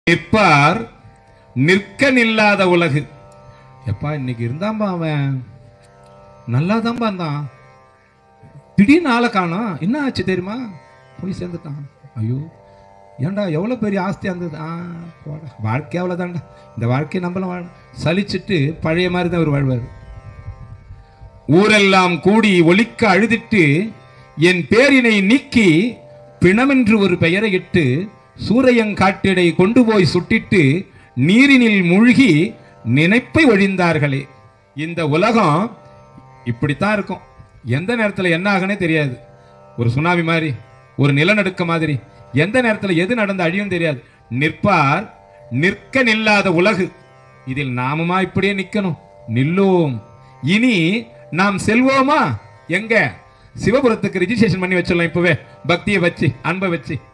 நிற்பார் நிற்க நில்லாத உலகு எப்பா இன்னைக்கு இருந்தாம்பா அவன் நல்லா தான்பா இருந்தான் திடீர்னு ஆளை காணோம் என்ன ஆச்சு தெரியுமா போய் சேர்ந்துட்டான் ஐயோ ஏன்டா எவ்வளோ பெரிய ஆஸ்தியாக இருந்தது ஆ போடா வாழ்க்கை அவ்வளோதான்டா இந்த வாழ்க்கையை நம்மளும் வாழ சலிச்சிட்டு பழைய மாதிரி தான் அவர் வாழ்வார் ஊரெல்லாம் கூடி ஒலிக்க அழுதிட்டு என் பேரினை நீக்கி பிணமென்று ஒரு பெயரை இட்டு சூரையங்காட்டிடை கொண்டு போய் சுட்டிட்டு நீரினில் மூழ்கி நினைப்பை ஒழிந்தார்களே இந்த உலகம் இப்படித்தான் இருக்கும் எந்த நேரத்தில் என்ன ஆகுனே தெரியாது ஒரு சுனாமி மாதிரி ஒரு நிலநடுக்க மாதிரி எந்த நேரத்தில் எது நடந்து அழியும் தெரியாது நிற்பார் நிற்க நில்லாத உலகு இதில் நாமுமா இப்படியே நிக்கணும் நில்லோம் இனி நாம் செல்வோமா எங்க சிவபுரத்துக்கு ரிஜிஸ்ட்ரேஷன் பண்ணி வச்சிடலாம் இப்பவே பக்தியை வச்சு அன்பை வச்சு